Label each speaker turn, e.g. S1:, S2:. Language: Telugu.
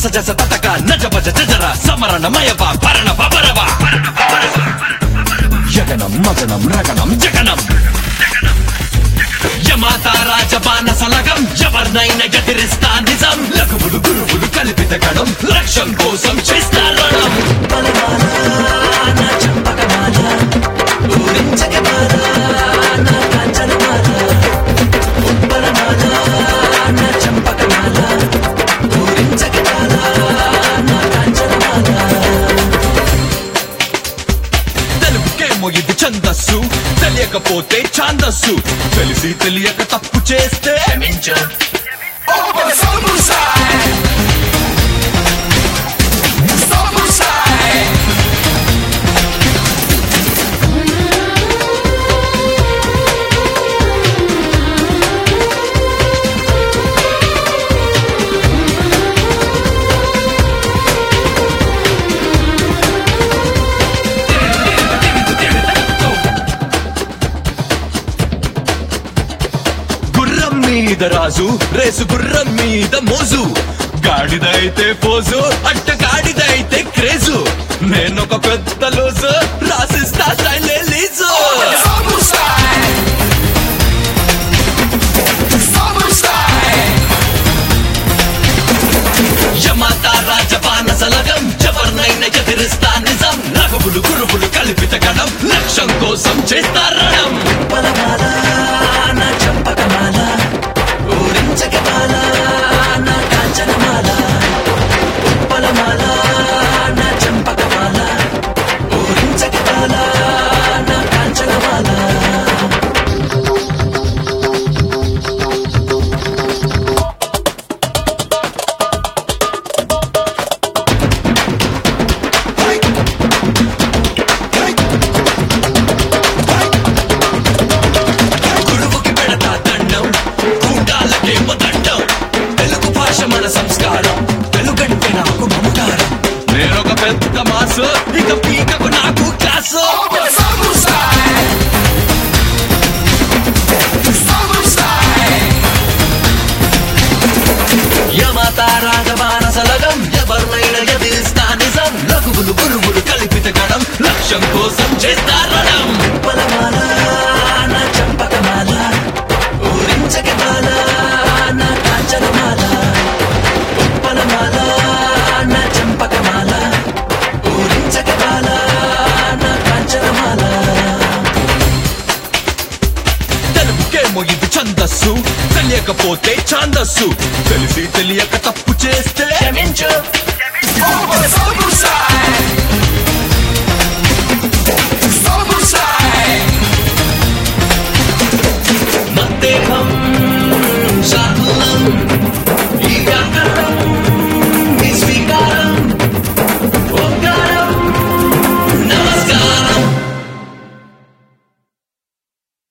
S1: జస తతక నజ భజ జజర సమరణ మయవ భరణ భరవ యగనం మగనం రగనం జగనం యమాత రాజబాన సలగం ఎవరినైనా గతిరిస్తా నిజం లఘువులు గురువులు కల్పిత గణం లక్ష్యం కోసం చేస్తారణం తెలుగుకేమో ఇది ఛందస్సు తెలియకపోతే ఛాందస్సు తెలిసి తెలియక తప్పు చేస్తే క్షమించు గుర్రం మీద రాజు రేసు గుర్రం మీద మోజు గాడిదైతే పోజు అట్ట గాడిదైతే క్రేజు నేనొక పెద్ద లోజు రాసిస్తా స్టైలే లీజు యమాత రాజపాన సలగం ఎవరినైనా ఎదిరిస్తా నిజం రఘువులు గురువులు కల్పిత గణం లక్ష్యం కోసం చేస్తారణం గురువుకి పెడతా దండం గుండాలకేమో దండం తెలుగు భాష మన సంస్కారం తెలుగంటే నాకు మమకారం నేనొక పెద్ద మాసు ఇక పీకకు నాకు క్లాసు యమాత రాజమాన సలగం ఎవరినైనా ఎదిరిస్తా నిజం లఘువులు గురువులు కల్పిత గణం లక్ష్యం కోసం చేస్తారణం తెలుగుకేమో ఇది ఛందస్సు తెలియకపోతే ఛాందస్సు తెలిసి తెలియక తప్పు చేస్తే క్షమించు